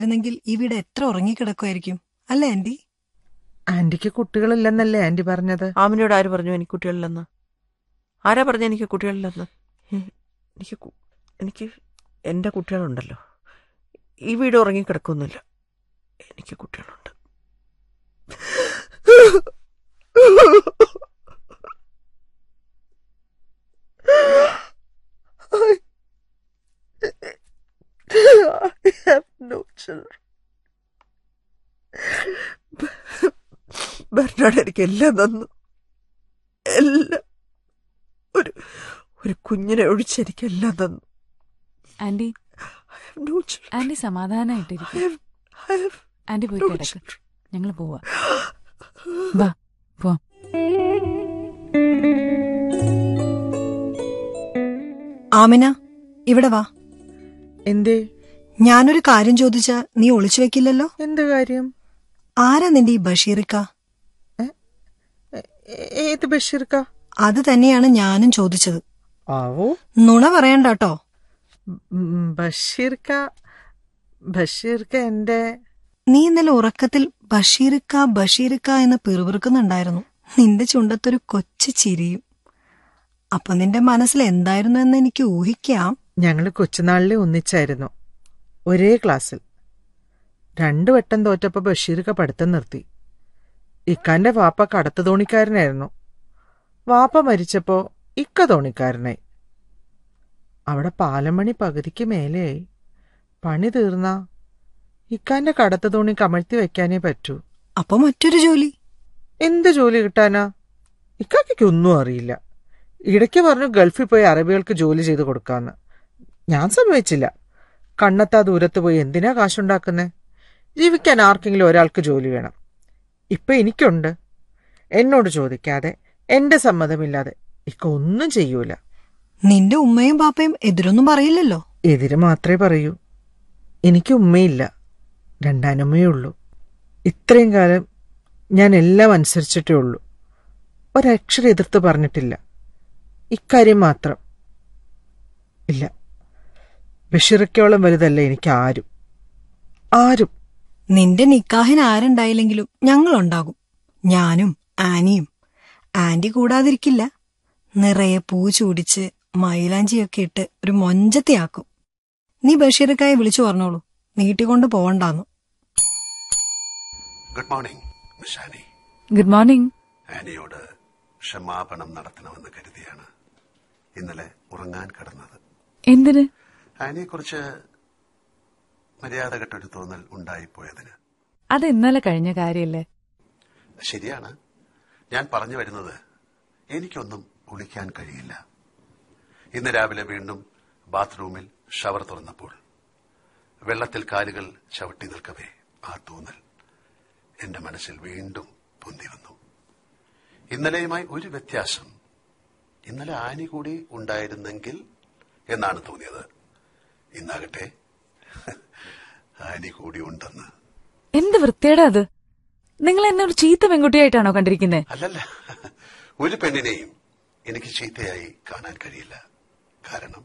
ആയിരുന്നെങ്കിൽ ഈ വീട് എത്ര ഉറങ്ങിക്കിടക്കുമായിരിക്കും അല്ലേ ആന്റി ആന്റിക്ക് കുട്ടികളില്ലെന്നല്ലേ ആന്റി പറഞ്ഞത് ആമിനോട് ആര് പറഞ്ഞു എനിക്ക് കുട്ടികളില്ലെന്ന് ആരാ പറഞ്ഞു എനിക്ക് കുട്ടികളില്ലെന്ന് ഹും, എനിക്ക് കു- എനിക്ക് എൻ്റെ കുട്ടികളുണ്ടല്ലോ ഈ വീട് ഉറങ്ങിക്കിടക്കൊന്നുമില്ല എനിക്ക് കുട്ടികളുണ്ട് I have no children. Bernard എനിക്ക് എല്ലാം തന്നു എല്ലാം ഒരു ഒരു കുഞ്ഞിനെ ഒഴിച്ച് എനിക്ക് എല്ലാം തന്നു aunty I have no children. Aunty I സമാധാനായിട്ടിരിക്കും have, I have ആന്റി പോയി no കിടക്ക് children. ഞങ്ങൾ പോവാ വാ പോവാം ആമിന ഇവിടെ വാ എന്തേ ഞാനൊരു കാര്യം ചോദിച്ചാ നീ ഒളിച്ചു വെക്കില്ലല്ലോ എന്ത് കാര്യം ആരാ നിന്റെ ഈ ബഷീറിക്ക എ- ഏത് ബഷീർക്ക അത് തന്നെയാണ് ഞാനും ചോദിച്ചത് ആവോ നുണ പറയണ്ടാട്ടോ ഉം, ബഷീർക്ക ബഷീർക്ക എന്റെ നീ ഇന്നലെ ഉറക്കത്തിൽ ബഷീറിക്ക ബഷീറിക്ക എന്ന് പിറുപിറുക്കുന്നുണ്ടായിരുന്നു നിന്റെ ചുണ്ടത്തൊരു കൊച്ചു ചിരിയും അപ്പൊ നിന്റെ മനസ്സിൽ എന്തായിരുന്നു എന്ന് എനിക്ക് ഊഹിക്കാം ഞങ്ങള് കൊച്ചുനാളിലെ ഒന്നിച്ചായിരുന്നു ഒരേ ക്ലാസ്സിൽ രണ്ടു വട്ടം തോറ്റപ്പോ ബഷീർക്ക പഠിത്തം നിർത്തി ഇക്കാന്റെ വാപ്പ കടത്തു തോണിക്കാരനായിരുന്നു വാപ്പ മരിച്ചപ്പോ ഇക്ക തോണിക്കാരനായി അവിടെ പാലമണി പകുതിക്ക് മേലെയായി പണി തീർന്ന ഇക്കാന്റെ കടത്തു തോണി കമഴ്ത്തി വെക്കാനേ പറ്റൂ അപ്പൊ മറ്റൊരു ജോലി എന്ത് ജോലി കിട്ടാനാ ഇക്കാക്കയ്ക്ക് ഒന്നും അറിയില്ല ഇടയ്ക്ക് പറഞ്ഞു ഗൾഫിൽ പോയി അറബികൾക്ക് ജോലി ചെയ്ത് കൊടുക്കാന്ന് ഞാൻ സമ്മതിച്ചില്ല കണ്ണത്താ ദൂരത്ത് പോയി എന്തിനാ കാശുണ്ടാക്കുന്നേ ജീവിക്കാൻ ആർക്കെങ്കിലും ഒരാൾക്ക് ജോലി വേണം ഇപ്പൊ എനിക്കുണ്ട് എന്നോട് ചോദിക്കാതെ എന്റെ സമ്മതമില്ലാതെ ഇക്ക ഒന്നും ചെയ്യൂല നിന്റെ ഉമ്മയും പാപ്പയും എതിരൊന്നും പറയില്ലല്ലോ എതിര് മാത്രമേ പറയൂ എനിക്ക് ഉമ്മയില്ല രണ്ടാനമ്മയേ ഉള്ളൂ ഇത്രയും കാലം ഞാൻ എല്ലാം അനുസരിച്ചിട്ടേ ഉള്ളൂ ഒരക്ഷരം എതിർത്ത് പറഞ്ഞിട്ടില്ല ഇക്കാര്യം മാത്രം ഇല്ല ബഷീറക്കോളം വലുതല്ല എനിക്ക് ആരും ആരും നിന്റെ നിക്കാഹിന് ആരുണ്ടായില്ലെങ്കിലും ഞങ്ങളുണ്ടാകും ഞാനും ആനിയും ആന്റി കൂടാതിരിക്കില്ല നിറയെ പൂ ചൂടിച്ച് മൈലാഞ്ചിയൊക്കെ ഇട്ട് ഒരു മൊഞ്ചത്തിയാക്കും നീ ബഷീർക്കായി വിളിച്ചു പറഞ്ഞോളൂ നീട്ടിക്കൊണ്ട് പോവണ്ടാന്ന് good morning miss Annie good morning ആനിയോട് ക്ഷമാപണം നടത്തണമെന്ന് കരുതിയാണ് ഇന്നലെ ഉറങ്ങാൻ കിടന്നത് എന്തിന് ആനിയെക്കുറിച്ച് മര്യാദകെട്ടൊരു തോന്നൽ ഉണ്ടായിപ്പോയതിന് അത് ഇന്നലെ കഴിഞ്ഞ കാര്യല്ലേ ശരിയാണ് ഞാൻ പറഞ്ഞു വരുന്നത് എനിക്കൊന്നും കുളിക്കാൻ കഴിയില്ല ഇന്ന് രാവിലെ വീണ്ടും ബാത്റൂമിൽ ഷവർ തുറന്നപ്പോൾ വെള്ളത്തിൽ കാലുകൾ ചവിട്ടി നിൽക്കവേ ആ തോന്നൽ എന്റെ മനസ്സിൽ വീണ്ടും പൊന്തി വന്നു ഇന്നലെയുമായി ഒരു വ്യത്യാസം ഇന്നലെ ആനി കൂടി ഉണ്ടായിരുന്നെങ്കിൽ എന്നാണ് തോന്നിയത് ഇന്നാകട്ടെ ആനി കൂടി ഉണ്ടെന്ന് എന്ത് വൃത്തിയേടാ അത് നിങ്ങൾ എന്നെ ഒരു ചീത്ത പെൺകുട്ടിയായിട്ടാണോ കണ്ടിരിക്കുന്നത് അല്ലല്ല ഒരു പെണ്ണിനെയും എനിക്ക് ചീത്തയായി കാണാൻ കഴിയില്ല കാരണം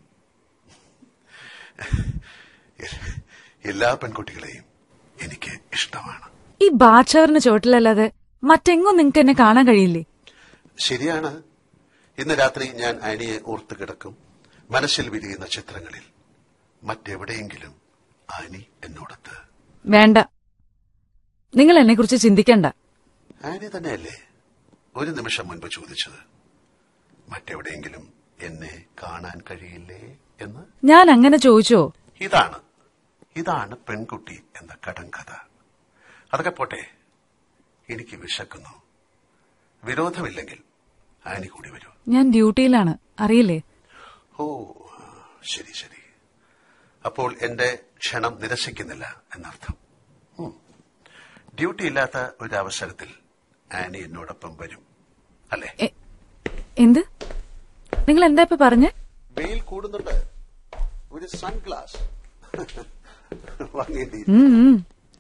എല്ലാ പെൺകുട്ടികളെയും എനിക്ക് ഇഷ്ടമാണ് ഈ ബാച്ചവറിന് ചോട്ടിലല്ലാതെ മറ്റെങ്ങും നിങ്ങൾക്ക് എന്നെ കാണാൻ കഴിയില്ലേ ശരിയാണ് ഇന്ന് രാത്രി ഞാൻ ആനിയെ ഓർത്ത് കിടക്കും മനസ്സിൽ വിരിയുന്ന ചിത്രങ്ങളിൽ മറ്റെവിടെയെങ്കിലും ആനി എന്നോടത്ത് വേണ്ട നിങ്ങൾ എന്നെ കുറിച്ച് ചിന്തിക്കണ്ട ആനി തന്നെയല്ലേ ഒരു നിമിഷം മുൻപ് ചോദിച്ചത് മറ്റെവിടെയെങ്കിലും എന്നെ കാണാൻ കഴിയില്ലേ എന്ന് ഞാൻ അങ്ങനെ ചോദിച്ചോ ഇതാണ് ഇതാണ് പെൺകുട്ടി എന്ന കടങ്കഥ അതൊക്കെ പോട്ടെ എനിക്ക് വിശക്കുന്നു വിരോധമില്ലെങ്കിൽ ആനി കൂടി വരൂ ഞാൻ ഡ്യൂട്ടിയിലാണ് അറിയില്ലേ ഓ ശരി ശരി അപ്പോൾ എന്റെ ക്ഷണം നിരസിക്കുന്നില്ല എന്നർത്ഥം ഉം. ഡ്യൂട്ടി ഇല്ലാത്ത ഒരു അവസരത്തിൽ ആനി എന്നോടൊപ്പം വരും അല്ലേ എ- എന്ത് നിങ്ങൾ എന്താ ഇപ്പൊ പറഞ്ഞേ വെയിൽ കൂടുന്നുണ്ട് ഒരു സൺഗ്ലാസ് വാങ്ങേണ്ടി ഉം, ഉം.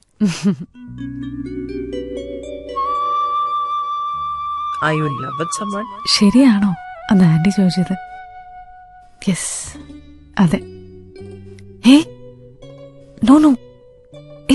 I you love with someone ശരിയാണോ അത് ആന്റി ചോദിച്ചത് യെസ് അതെ ഏ നോ നോ